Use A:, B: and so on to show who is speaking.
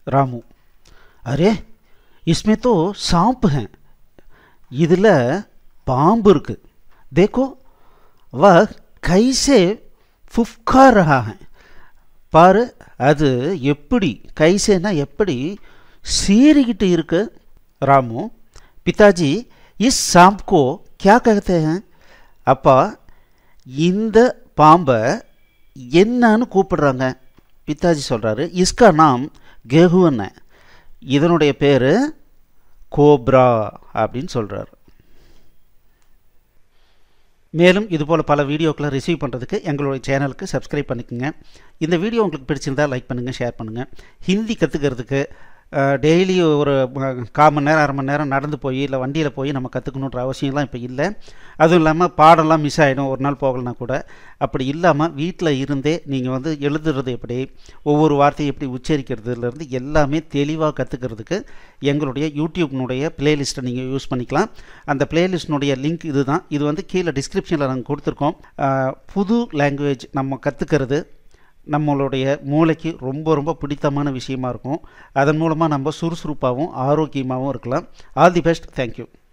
A: रामू अरे इसमें तो सांप हैं இதில் பாம்பு இருக்கு देखो वह कैसे फुफकार रहा है பாரு அது எப்படி கைசேனா எப்படி சீறிக்கிட்டு இருக்கு ராமு பிதாஜி இஸ் सांप को क्या कहते हैं அப்பா இந்த பாம்பை என்னன்னு கூப்பிடுறாங்க பித்தாஜி சொல்கிறாரு இஸ்கா நாம் கெஹுன்னு இதனுடைய பேர் கோப்ரா அப்படின்னு சொல்கிறாரு மேலும் இதுபோல் பல வீடியோக்களை ரிசீவ் பண்ணுறதுக்கு எங்களுடைய சேனலுக்கு சப்ஸ்கிரைப் பண்ணிக்கோங்க இந்த வீடியோ உங்களுக்கு பிடிச்சிருந்தால் லைக் பண்ணுங்கள் ஷேர் பண்ணுங்கள் ஹிந்தி கற்றுக்கிறதுக்கு டெய்லி ஒரு கால் மணி நேரம் அரை மணி நேரம் நடந்து போய் இல்லை வண்டியில் போய் நம்ம கற்றுக்கணுன்ற அவசியம்லாம் இப்போ இல்லை அதுவும் இல்லாமல் பாடம்லாம் மிஸ் ஆகிடும் ஒரு நாள் போகலனா கூட அப்படி இல்லாமல் வீட்டில் இருந்தே நீங்கள் வந்து எழுதுறது எப்படி ஒவ்வொரு வார்த்தையும் எப்படி உச்சரிக்கிறதுலேருந்து எல்லாமே தெளிவாக கற்றுக்கிறதுக்கு எங்களுடைய யூடியூப்னுடைய பிளேலிஸ்ட்டை நீங்கள் யூஸ் பண்ணிக்கலாம் அந்த பிளேலிஸ்ட்னுடைய லிங்க் இது தான் இது வந்து கீழே டிஸ்கிரிப்ஷனில் நாங்கள் கொடுத்துருக்கோம் புது லாங்குவேஜ் நம்ம கற்றுக்கிறது நம்மளுடைய மூளைக்கு ரொம்ப ரொம்ப பிடித்தமான விஷயமா இருக்கும் அதன் மூலமாக நம்ம சுறுசுறுப்பாகவும் ஆரோக்கியமாகவும் இருக்கலாம் ஆல் தி பெஸ்ட் தேங்க்யூ